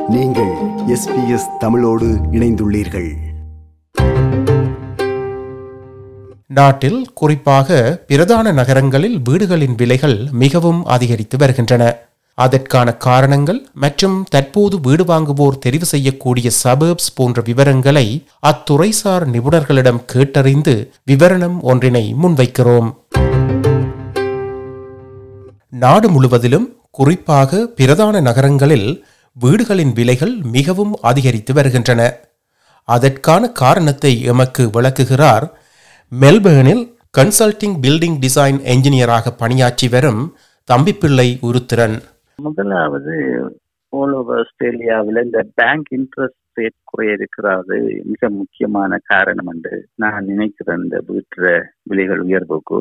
நீங்கள் எஸ்பிஎஸ் தமிழோடு இணைந்துள்ளீர்கள் நாட்டில் குறிப்பாக பிரதான நகரங்களில் வீடுகளின் விலைகள் மிகவும் அதிகரித்து வருகின்றன அதற்கான காரணங்கள் மற்றும் தற்போது வீடு வாங்குவோர் தெரிவு செய்யக்கூடிய சபர்ப்ஸ் போன்ற விவரங்களை அத்துறைசார் நிபுணர்களிடம் கேட்டறிந்து விவரணம் ஒன்றினை முன்வைக்கிறோம் நாடு முழுவதிலும் குறிப்பாக பிரதான நகரங்களில் வீடுகளின் விலைகள் மிகவும் அதிகரித்து வருகின்றன அதற்கான காரணத்தை எமக்கு விளக்குகிறார் மெல்பேர்னில் கன்சல்டிங் பில்டிங் டிசைன் என்ஜினியராக பணியாற்றி வரும் தம்பிப்பிள்ளை உருத்திரன் முதலாவது ஆல் ஓவர் ஆஸ்திரேலியாவில் இந்த பேங்க் இன்ட்ரெஸ்ட் ரேட் குறைய இருக்கிறது மிக முக்கியமான காரணம் என்று நான் நினைக்கிறேன் இந்த வீட்டு விலைகள் உயர்வுக்கு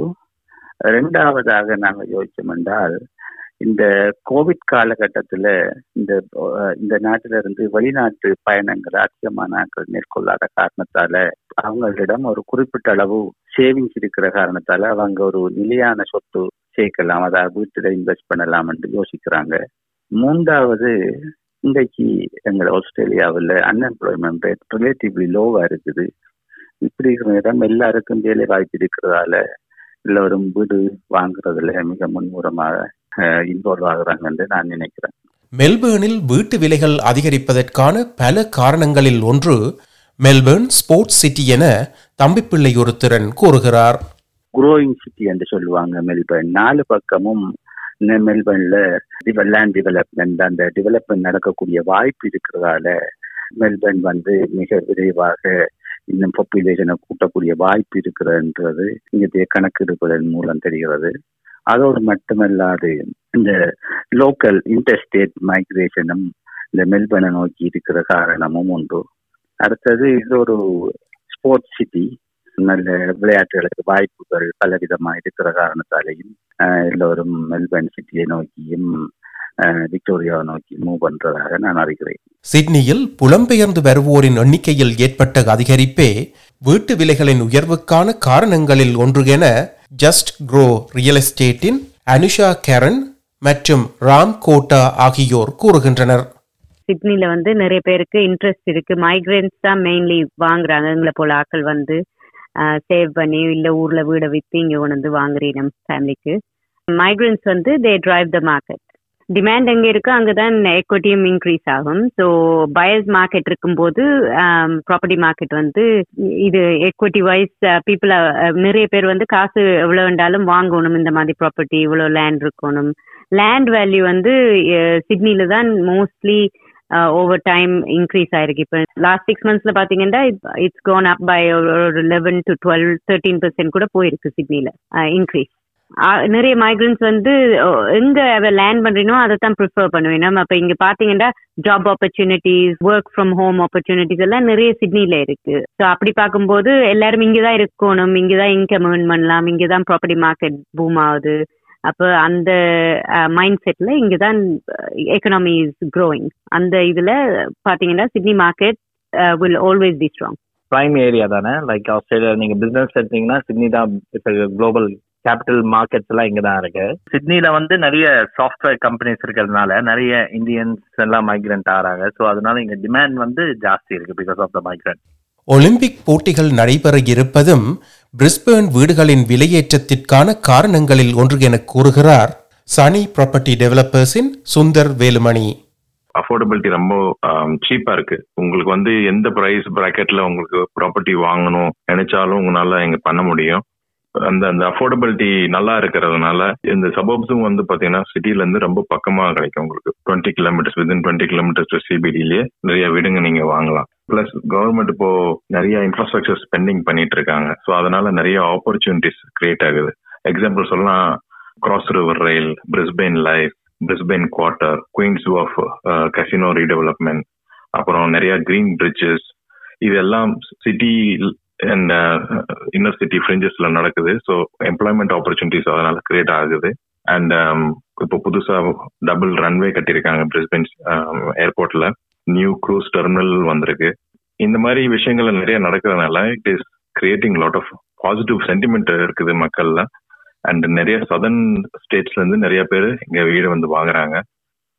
ரெண்டாவதாக நாங்கள் யோசிச்சோம் என்றால் இந்த கோவிட் காலகட்டத்தில் இந்த அஹ், இந்த நாட்டில இருந்து வெளிநாட்டு பயணங்கள் அதிகமான நாட்கள் மேற்கொள்ளாத காரணத்தால அவங்களிடம் ஒரு குறிப்பிட்ட அளவு சேவிங்ஸ் இருக்கிற காரணத்தால அவங்க ஒரு நிலையான சொத்து சேர்க்கலாம் அதாவது வீட்டில் இன்வெஸ்ட் பண்ணலாம் என்று யோசிக்கிறாங்க மூன்றாவது இன்றைக்கு எங்கள் ஆஸ்திரேலியாவில் அன்எம்ப்ளாய்மெண்ட் ரேட் ரிலேட்டிவ்லி லோவா இருக்குது இப்படி இருக்கிற இடம் எல்லாருக்கும் வேலை வாய்ப்பு இருக்கிறதால எல்லோரும் வீடு வாங்குறதுல மிக முன்முறமாக இன்வால்வ் ஆகுறாங்க என்று நான் நினைக்கிறேன் மெல்பேர்னில் வீட்டு விலைகள் அதிகரிப்பதற்கான பல காரணங்களில் ஒன்று மெல்பேர்ன் ஸ்போர்ட்ஸ் சிட்டி என தம்பிப்பிள்ளை ஒருத்திரன் கூறுகிறார் குரோயிங் சிட்டி என்று சொல்லுவாங்க மெல்பர்ன் நாலு பக்கமும் இந்த மெல்பர்ன்ல லேண்ட் டெவலப்மெண்ட் அந்த டெவலப்மெண்ட் நடக்கக்கூடிய வாய்ப்பு இருக்கிறதால மெல்பர்ன் வந்து மிக விரைவாக இன்னும் பாப்புலேஷனை கூட்டக்கூடிய வாய்ப்பு இருக்கிறன்றது இங்கே கணக்கெடுப்பதன் மூலம் தெரிகிறது அதோடு மட்டுமல்லாது இந்த லோக்கல் இன்டர்ஸ்டேட் மைக்ரேஷனும் இந்த மெல்பர்னை நோக்கி இருக்கிற காரணமும் உண்டு அடுத்தது இது ஒரு ஸ்போர்ட்ஸ் சிட்டி நல்ல விளையாட்டுகளுக்கு வாய்ப்புகள் பலவிதமா இருக்கிற காரணத்தாலேயும் ஆஹ், எல்லோரும் மெல்பர்ன் சிட்டியை நோக்கியும் ஆஹ், விக்டோரியாவை நோக்கி மூவ் பண்றதாக நான் அறிகிறேன் சிட்னியில் புலம்பெயர்ந்து வருவோரின் எண்ணிக்கையில் ஏற்பட்ட அதிகரிப்பே வீட்டு விலைகளின் உயர்வுக்கான காரணங்களில் ஒன்று என ஜஸ்ட் க்ரோ ரியல் எஸ்டேட்டின் அனுஷா கேரன் மற்றும் ராம் கோட்டா ஆகியோர் கூறுகின்றனர் சிட்னில வந்து நிறைய பேருக்கு இன்ட்ரெஸ்ட் இருக்கு மைக்ரேன்ஸ் தான் மெயின்லி வாங்குறாங்க எங்களை போல ஆட்கள் வந்து சேவ் பண்ணி இல்ல ஊர்ல வீடை வித்து இங்க கொண்டு வந்து வாங்குறீங்க நம்ம ஃபேமிலிக்கு மைக்ரன்ஸ் வந்து they drive the market demand எங்க இருக்கோ அங்கதான் எக்விட்டியும் இன்க்ரீஸ் ஆகும் ஸோ பயர்ஸ் மார்க்கெட் இருக்கும்போது ப்ராப்பர்ட்டி மார்க்கெட் வந்து இது எக்விட்டி வைஸ் பீப்புள் நிறைய பேர் வந்து காசு எவ்வளவு வேண்டாலும் வாங்கணும் இந்த மாதிரி ப்ராப்பர்ட்டி இவ்வளவு லேண்ட் இருக்கணும் லேண்ட் வேல்யூ வந்து சிட்னில தான் மோஸ்ட்லி ஓவர் டைம் இன்க்ரீஸ் ஆயிருக்கு இப்போ லாஸ்ட் சிக்ஸ் மந்த்ஸ்ல பாத்தீங்கன்னா இட்ஸ் கோன் அப் பை ஒரு eleven to twelve thirteen percent கூட போயிருக்கு சிட்னில இன்க்ரீஸ் நிறைய மைக்ரன்ஸ் வந்து அஹ், எங்க லேண்ட் பண்றீனோ அதை தான் ப்ரிஃபர் பண்ணுவேன் நம்ம அப்ப இங்க பாத்தீங்கன்னா job opportunities work from home opportunities எல்லாம் நிறைய சிட்னில இருக்கு ஸோ அப்படி பார்க்கும்போது எல்லாரும் இங்கதான் இருக்கணும் இங்கதான் இன்கம் ஏர்ன் பண்ணலாம் இங்கதான் ப்ராப்பர்ட்டி மார்க்கெட் பூம் ஆகுது அப்ப அந்த மைண்ட் செட்ல இங்கதான் எக்கனாமி இஸ் க்ரோயிங் அந்த இதுல பாத்தீங்கன்னா Sydney market will always be strong prime area தானே லைக் ஆஸ்திரேலியா நீங்க பிசினஸ் எடுத்தீங்கன்னா சிட்னி தான் குளோபல் கேபிட்டல் மார்க்கெட்ஸ் எல்லாம் இங்க தான் இருக்கு சிட்னில வந்து நிறைய சாஃப்ட்வேர் கம்பெனிஸ் இருக்கிறதுனால நிறைய இந்தியன்ஸ் எல்லாம் மைக்ரண்ட் ஆறாங்க ஸோ அதனால இங்க டிமாண்ட் வந்து ஜாஸ்தி இருக்கு because of the migrant Olympic போட்டிகள் நடைபெற இருப்பதும் பிரிஸ்பேர்ன் வீடுகளின் விலையேற்றத்திற்கான காரணங்களில் ஒன்று என கூறுகிறார் சனி ப்ராப்பர்ட்டி டெவலப்பர்ஸின் சுந்தர் வேலுமணி அஃபோர்டபிலிட்டி ரொம்ப சீப்பா இருக்கு உங்களுக்கு வந்து எந்த பிரைஸ் பிராக்கெட்ல உங்களுக்கு ப்ராப்பர்ட்டி வாங்கணும் நினைச்சாலும் உங்களால இங்க பண்ண முடியும் அந்த அந்த அஃபோர்டபிலிட்டி நல்லா இருக்கிறதுனால இந்த சபப்ஸும் வந்து பாத்தீங்கன்னா சிட்டில இருந்து ரொம்ப பக்கமா கிடைக்கும் உங்களுக்கு twenty kilometers within twenty kilometers to சிபிடிலேயே நிறைய வீடுங்க நீங்க வாங்கலாம் பிளஸ் கவர்மெண்ட் இப்போ நிறைய இன்ஃப்ராஸ்ட்ரக்சர் ஸ்பெண்டிங் பண்ணிட்டு இருக்காங்க ஸோ அதனால நிறைய ஆப்பர்ச்சுனிட்டிஸ் கிரியேட் ஆகுது எக்ஸாம்பிள் சொல்லலாம் cross river rail Brisbane life Brisbane quarter Queens of casino redevelopment அப்புறம் நிறைய கிரீன் பிரிட்ஜஸ் இதெல்லாம் சிட்டி அண்ட் இன்னர் சிட்டி ஃப்ரிஞ்சஸ்ல நடக்குது ஸோ எம்ப்ளாய்மெண்ட் ஆப்பர்ச்சுனிட்டிஸ் அதனால கிரியேட் ஆகுது அண்ட் இப்போ புதுசா டபுள் ரன்வே கட்டியிருக்காங்க பிரிஸ்பெயின் ஏர்போர்ட்ல நியூ க்ரூஸ் டெர்மினல் வந்திருக்கு இந்த மாதிரி விஷயங்கள் நிறைய நடக்கிறதுனால it is creating lot of positive sentiment இருக்குது மக்கள்ல அண்ட் நிறைய சதர்ன் ஸ்டேட்ஸ்ல இருந்து நிறைய பேர் இங்க வீடு வந்து வாங்குறாங்க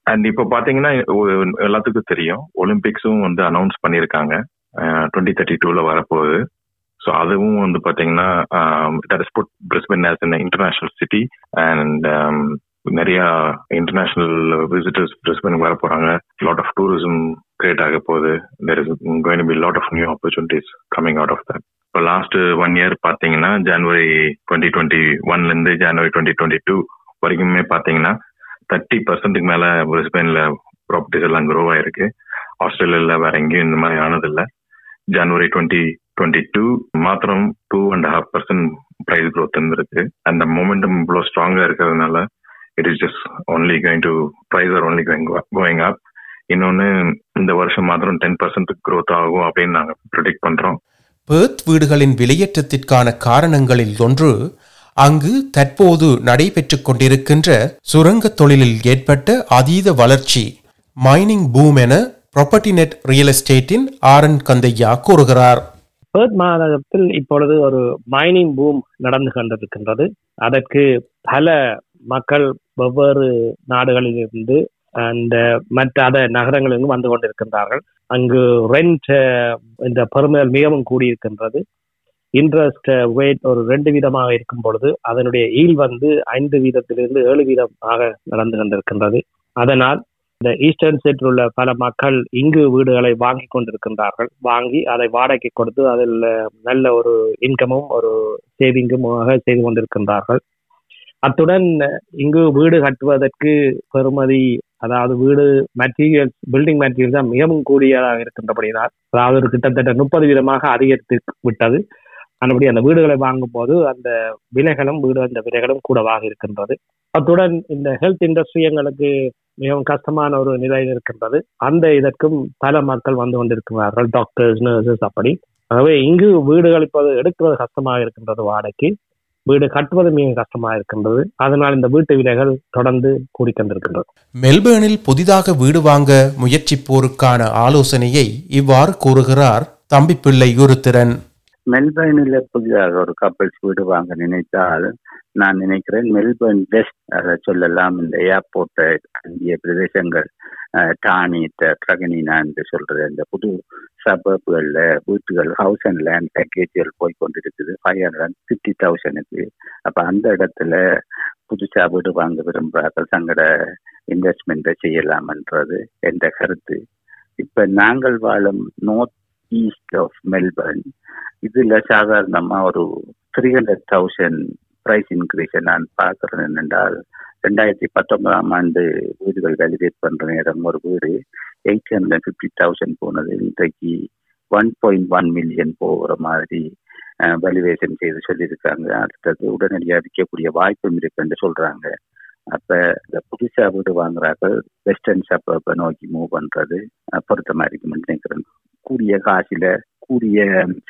அண்ட் இப்போ பாத்தீங்கன்னா ஒ- எல்லாத்துக்கும் தெரியும் ஒலிம்பிக்ஸும் வந்து அனௌன்ஸ் பண்ணியிருக்காங்க டுவெண்ட்டி தேர்ட்டி டூல வரப்போகுது ஸோ அதுவும் வந்து பாத்தீங்கன்னா that is put Brisbane as in international city and நிறைய இன்டர்நேஷனல் விசிட்டர்ஸ் பிரிஸ்பனுக்கு வர போறாங்க லாட் ஆஃப் டூரிசம் கிரியேட் ஆக போகுது there is going be lot of new opportunities coming out of that இப்போ லாஸ்ட் ஒன் இயர் பாத்தீங்கன்னா ஜனவரி டுவெண்ட்டி டுவெண்ட்டி ஒன்ல இருந்து ஜனவரி டுவெண்ட்டி டுவெண்ட்டி டூ வரைக்குமே பாத்தீங்கன்னா தேர்ட்டி பர்சன்ட்டுக்கு மேல பிரிஸ்பெயின்ல ப்ராப்பர்ட்டிஸ் எல்லாம் க்ரோ ஆயிருக்கு ஆஸ்திரேலியால வேற எங்கேயும் இந்த மாதிரி ஆனதில்ல ஜனவரி டுவெண்ட்டி டுவெண்ட்டி டூ மாத்திரம் two and half percent price growth இருந்திருக்கு அந்த மொமெண்டம் இவ்வளோ ஸ்ட்ராங்கா இருக்கிறதுனால it is just only going to price are only going up இன்னொன்னு இந்த வருஷம் மாத்திரம் டென் பர்சன்ட் க்ரோத் ஆகும் அப்படின்னு நாங்க ப்ரிடிக்ட் பண்றோம் பேர்த் வீடுகளின் விலையேற்றத்திற்கான காரணங்களில் ஒன்று அங்கு தற்போது நடைபெற்றுக் கொண்டிருக்கின்ற சுரங்கத் தொழிலில் ஏற்பட்ட அதீத வளர்ச்சி மைனிங் பூம் என ப்ராப்பர்ட்டி நெட் ரியல் எஸ்டேட்டின் ஆர் என் கந்தையா கூறுகிறார் பேர்த் மாநகரத்தில் இப்பொழுது ஒரு மைனிங் பூம் நடந்து கொண்டிருக்கின்றது அதற்கு பல மக்கள் வெவ்வேறு நாடுகளிலிருந்து அந்த மற்ற அத நகரங்களிலிருந்து வந்து கொண்டிருக்கின்றார்கள் அங்கு ரெண்ட் இந்த பெருமைகள் மிகவும் கூடியிருக்கின்றது இன்ட்ரெஸ்ட் ரேட் ஒரு ரெண்டு வீதமாக இருக்கும் பொழுது அதனுடைய ஈல் வந்து ஐந்து வீதத்திலிருந்து ஏழு வீதமாக நடந்து கொண்டிருக்கின்றது அதனால் இந்த ஈஸ்டர்ன் செட்டில் உள்ள பல மக்கள் இங்கு வீடுகளை வாங்கி கொண்டிருக்கின்றார்கள் வாங்கி அதை வாடகைக்கு கொடுத்து அதில் நல்ல ஒரு இன்கமும் ஒரு சேவிங்கும் செய்து கொண்டிருக்கின்றார்கள் அத்துடன் இங்கு வீடு கட்டுவதற்கு பெறுமதி அதாவது வீடு மெட்டீரியல்ஸ் பில்டிங் மெட்டீரியல் தான் மிகவும் கூடியதாக இருக்கின்றபடினால் அதாவது ஒரு கிட்டத்தட்ட முப்பது வீதமாக அதிகரித்து விட்டது அந்தபடி அந்த வீடுகளை வாங்கும் போது அந்த விலைகளும் வீடு அந்த விலைகளும் கூடவாக இருக்கின்றது அத்துடன் இந்த ஹெல்த் இண்டஸ்ட்ரி எங்களுக்கு மிகவும் கஷ்டமான ஒரு நிலையில் இருக்கின்றது அந்த இதற்கும் பல மக்கள் வந்து கொண்டிருக்கிறார்கள் டாக்டர்ஸ் நர்சஸ் அப்படி ஆகவே இங்கு வீடுகள் இப்போது எடுக்கிறது கஷ்டமாக இருக்கின்றது வாடகைக்கு வீடு கட்டுவது மிக கஷ்டமாக இருக்கின்றது அதனால் இந்த வீட்டு விலைகள் தொடர்ந்து கூடிக்கொண்டிருக்கின்றது மெல்பேர்னில் புதிதாக வீடு வாங்க முயற்சிப்போருக்கான ஆலோசனையை இவ்வாறு கூறுகிறார் தம்பிப்பிள்ளை குருத்திரன் மெல்பர்னில் புதிதாக ஒரு கப்பல்ஸ் வீடு வாங்க நினைத்தால் நான் நினைக்கிறேன் மெல்பர்ன் வெஸ்ட் அதை சொல்லலாம் இந்த ஏர்போர்ட் அங்கிய பிரதேசங்கள் டானி ட்ரகனினா என்று சொல்றது இந்த புது சபர்புகளில் வீட்டுகள் ஹவுஸ் அண்ட் லேண்ட் பேக்கேஜ்கள் போய் கொண்டிருக்குது ஃபைவ் ஹண்ட்ரட் அண்ட் ஃபிஃப்டி தௌசண்ட்க்கு அப்போ அந்த இடத்துல புதுசா வீடு வாங்க விரும்புகிறார்கள் தங்களோட இன்வெஸ்ட்மெண்ட்டை செய்யலாம்ன்றது என்ற கருத்து இப்போ நாங்கள் வாழும் நோர்த் ஈஸ்ட் ஆஃப் மெல்பர்ன் இதுல சாதாரணமா ஒரு three hundred thousand price increase நான் பார்க்கறது என்னென்றால் ரெண்டாயிரத்தி பத்தொன்பதாம் ஆண்டு வீடுகள் வேலிடேட் பண்ற நேரம் ஒரு வீடு எயிட் ஹண்ட்ரட் ஃபிஃப்டி தௌசண்ட் போனது இன்றைக்கு ஒன் பாயிண்ட் ஒன் மில்லியன் போகிற மாதிரி வேல்யூவேஷன் செய்து சொல்லியிருக்காங்க அடுத்தது உடனடியாக விற்கக்கூடிய வாய்ப்பும் இருக்குன்னு சொல்றாங்க அப்ப இந்த புதுசா வீடு வாங்குறார்கள் வெஸ்டர்ன் சப்பர்பை நோக்கி மூவ் பண்றது பொருத்தமா இருக்கும்னு நினைக்கிறேன் கூடிய காசில கூடிய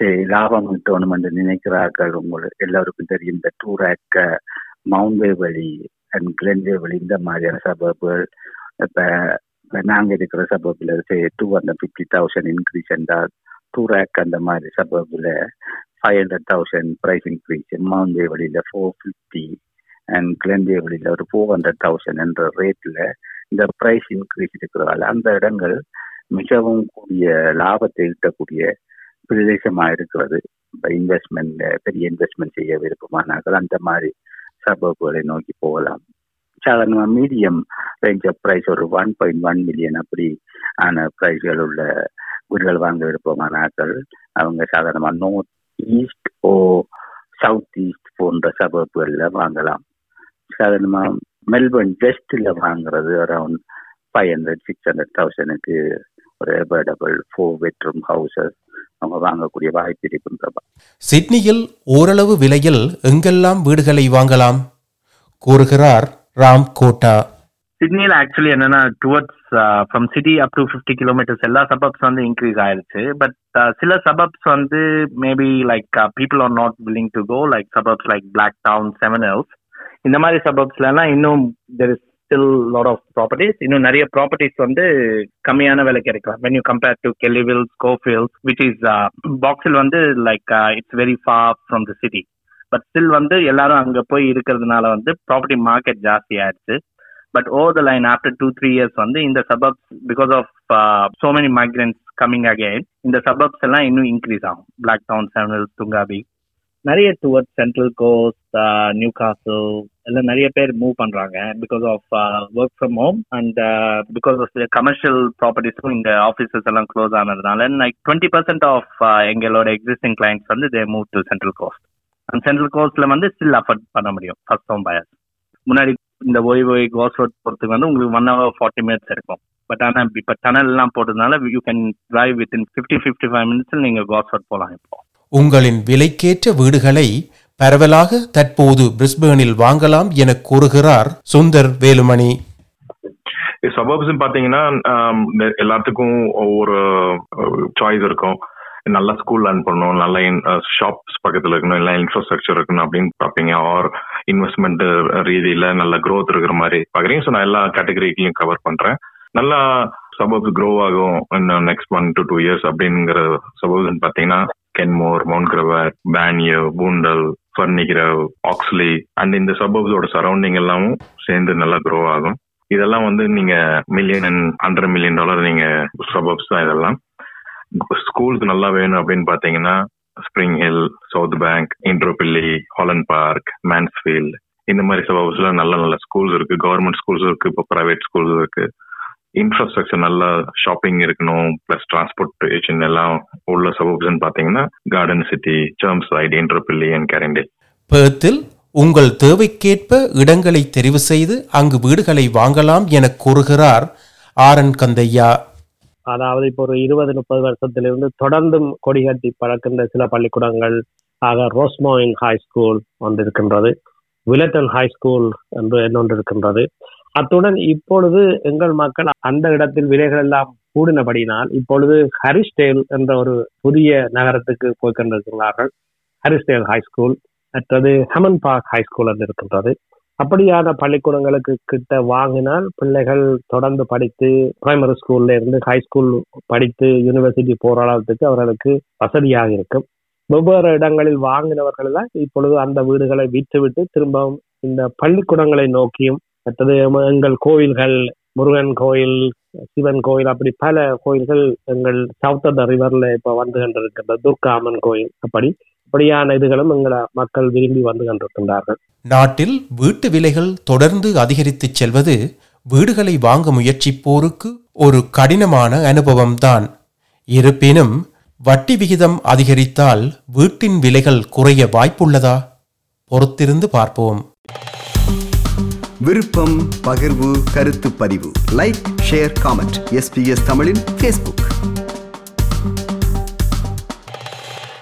லாபம் ஈட்டணும் என்று நினைக்கிறார்கள் உங்களுக்கு எல்லாருக்கும் தெரியும் இந்த டூராக்க மவுண்ட் வழி அண்ட் கிளென்வே வழி இந்த மாதிரியான சபர்புகள் இப்ப நாங்க இருக்கிற சபர்பில் two hundred fifty thousand increase என்றால் டூராக் அந்த மாதிரி சபர்பில் five hundred thousand price increase mount வழியில ஃபோர் ஃபிஃப்டி அண்ட் கிளென்வே வழியில ஒரு ஃபோர் ஹண்ட்ரட் தௌசண்ட் என்ற ரேட்ல இந்த ப்ரைஸ் இன்க்ரீஸ் இருக்கிறதால அந்த இடங்கள் மிகவும் கூடிய லாபத்தை ஈட்டக்கூடிய பிரதேசமா இருக்கிறது இப்போ இன்வெஸ்ட்மெண்ட் பெரிய இன்வெஸ்ட்மெண்ட் செய்ய விருப்பமானார்கள் அந்த மாதிரி சபர்புகளை நோக்கி போகலாம் சாதாரணமாக மீடியம் ரேஞ்ச் ஆஃப் ப்ரைஸ் ஒரு ஒன் பாயிண்ட் ஒன் மில்லியன் அப்படி ஆன ப்ரைஸ்கள் உள்ள வீடுகள் வாங்க விருப்பமானார்கள் அவங்க சாதாரணமாக north east or south east போன்ற சபர்புகளில் வாங்கலாம் சாதாரணமாக மெல்பர்ன் வெஸ்டில் வாங்குறது around five hundred six hundred தௌசண்ட்க்கு ஒரு அபர்டபுள் ஃபோர் பெட்ரூம் ஹவுசஸ் அவங்க வாங்கக்கூடிய வாய்ப்பு இருக்கும் பிரபா சிட்னியில் ஓரளவு விலையில் எங்கெல்லாம் வீடுகளை வாங்கலாம் கூறுகிறார் ராம் கோட்டா சிட்னியில் ஆக்சுவலி என்னன்னா towards from city up to fifty kilometers எல்லா சபப்ஸ் வந்து இன்க்ரீஸ் ஆயிருச்சு பட் சில சபப்ஸ் வந்து maybe like people are not willing to go like suburbs like Blacktown Seven Hills இந்த மாதிரி சபப்ஸ்லாம் இன்னும் there is still lot of properties இன்னும் நிறைய ப்ராப்பர்ட்டிஸ் வந்து கம்மியான விலை கிடைக்கலாம் when you compare to Kellyville Schofields which is Box Hill வந்து like it's very far from the city but still வந்து எல்லாரும் அங்கே போய் இருக்கிறதுனால வந்து ப்ராப்பர்ட்டி மார்க்கெட் ஜாஸ்தி ஆயிடுச்சு but over the line after two three years வந்து இந்த suburbs because of so many migrants coming again இந்த சபப்ஸ் எல்லாம் இன்னும் இன்க்ரீஸ் ஆகும் பிளாக் டவுன் செவனல் துங்காபி நிறைய towards Central Coast Newcastle எல்லாம் நிறைய பேர் மூவ் பண்றாங்க because of work from home and because of commercial ப்ராப்பர்ட்டிஸும் இந்த ஆஃபீஸஸ் எல்லாம் க்ளோஸ் ஆனதுனால லைக் டுவெண்ட்டி பர்சன்ட் ஆஃப் எங்களோட எக்ஸிஸ்டிங் கிளைண்ட்ஸ் வந்து they move to central cost அந்த சென்ட்ரல் கோஸ்ட்ல வந்து ஸ்டில் அஃபோர்ட் பண்ண முடியும் ஃபர்ஸ்ட் ஹோம் பயர்ஸ் முன்னாடி இந்த ஓய் ஓய் கோஸ் ரோட் போகிறதுக்கு வந்து உங்களுக்கு ஒன் ஹவர் ஃபார்ட்டி மினிட்ஸ் இருக்கும் பட் ஆனால் இப்போ டனல் எல்லாம் போட்டதுனால you can drive within fifty fifty five மினிட்ஸில் நீங்கள் கோஸ் ரோட் போகலாம் இப்போ உங்களின் விலைக்கேற்ற வீடுகளை பரவலாக தற்போது பிரிஸ்பேனில் வாங்கலாம் என கூறுகிறார் சுந்தர் வேலுமணி சபர்ப்ஸ் பாத்தீங்கன்னா ஆம், நெ- எல்லாத்துக்கும் ஒவ்வொரு சாய்ஸ் இருக்கும் நல்ல ஸ்கூல் லேர்ன் பண்ணணும் நல்ல ஷாப்ஸ் பக்கத்துல இருக்கணும் இல்லை இன்ஃப்ராஸ்ட்ரக்சர் இருக்கணும் அப்படின்னு பார்ப்பீங்க ஆர் இன்வெஸ்ட்மெண்ட் ரீதியில நல்ல growth இருக்கிற மாதிரி பாக்குறீங்க ஸோ நான் எல்லா கேட்டகரிக்கையும் கவர் பண்றேன் நல்லா சபர்ப்ஸ் க்ரோ ஆகும் இன்னும் next one to two years அப்படிங்கிற சபர்ப்ஸ் பாத்தீங்கன்னா Kenmore Mount Gravatt Banyo Boondall Ferny Grove Oxley and இந்த சபர்ப்ஸோட சரௌண்டிங் எல்லாமும் சேர்ந்து நல்லா க்ரோ ஆகும் இதெல்லாம் வந்து நீங்க million and hundred million dollar நீங்க சபப்ஸ் தான் இதெல்லாம் ஸ்கூலுக்கு நல்லா வேணும் அப்படின்னு பாத்தீங்கன்னா Spring Hill South Bank Indooroopilly Holland Park Mansfield இந்த மாதிரி சபப்ஸ்ல நல்ல நல்ல ஸ்கூல்ஸ் இருக்கு கவர்மெண்ட் ஸ்கூல்ஸ் இருக்கு இப்போ பிரைவேட் ஸ்கூல்ஸ் இருக்கு இன்ஃப்ராஸ்ட்ரக்சர் நல்லா ஷாப்பிங் இருக்கணும் பிளஸ் டிரான்ஸ்போர்டேஷன் எல்லாம் உள்ள சபப்ஸ்ன்னு பாத்தீங்கன்னா Garden City Chermside Indooroopilly and Carindale பேர்த்தில் உங்கள் தேவைக்கேற்ப இடங்களை தெரிவு செய்து அங்கு வீடுகளை வாங்கலாம் என கூறுகிறார் ஆரன் கந்தையா அதாவது இப்போ ஒரு இருபது முப்பது வருஷத்திலிருந்து தொடர்ந்தும் கொடிகட்டி பழக்கின்ற சில பள்ளிக்கூடங்கள் ஆக ரோஸ்மோயின் ஹை ஸ்கூல் ஒன்று இருக்கின்றது விலட்டன் ஹை ஸ்கூல் என்று இன்னொன்று இருக்கின்றது அத்துடன் இப்பொழுது எங்கள் மக்கள் அந்த இடத்தில் விலைகள் எல்லாம் கூடினபடியினால் இப்பொழுது ஹரிஸ்டேல் என்ற ஒரு புதிய நகரத்துக்கு போய் கொண்டிருக்கிறார்கள் ஹரிஸ்டேல் ஹை ஸ்கூல் மற்றது ஹெமன் பார்க் ஹை ஸ்கூல் என்று இருக்கின்றது அப்படியான பள்ளிக்கூடங்களுக்கு கிட்ட வாங்கினால் பிள்ளைகள் தொடர்ந்து படித்து பிரைமரி ஸ்கூல்ல இருந்து ஹை ஸ்கூல் படித்து யூனிவர்சிட்டி போற அளவுக்கு அவர்களுக்கு வசதியாக இருக்கும் வெவ்வேறு இடங்களில் வாங்கினவர்கள் தான் இப்பொழுது அந்த வீடுகளை விற்றுவிட்டு திரும்பவும் இந்த பள்ளிக்கூடங்களை நோக்கியும் மற்றது எங்கள் கோயில்கள் முருகன் கோயில் சிவன் கோயில் அப்படி பல கோயில்கள் எங்கள் சவுத் ஆஃப் த ரிவர்ல இப்ப வந்து கொண்டிருக்கின்ற துர்கா அம்மன் கோயில் அப்படி அப்படியான இதுகளும் எங்களை மக்கள் விரும்பி வந்து கொண்டிருக்கின்றார்கள் நாட்டில் வீட்டு விலைகள் தொடர்ந்து அதிகரித்துச் செல்வது வீடுகளை வாங்க முயற்சிப்போருக்கு ஒரு கடினமான அனுபவம்தான் இருப்பினும் வட்டி விகிதம் அதிகரித்தால் வீட்டின் விலைகள் குறைய வாய்ப்புள்ளதா பொறுத்திருந்து பார்ப்போம் விருப்பம் பகிர்வு கருத்து பதிவு லைக் ஷேர் காமெண்ட் எஸ்பிஎஸ் தமிழின் ஃபேஸ்புக்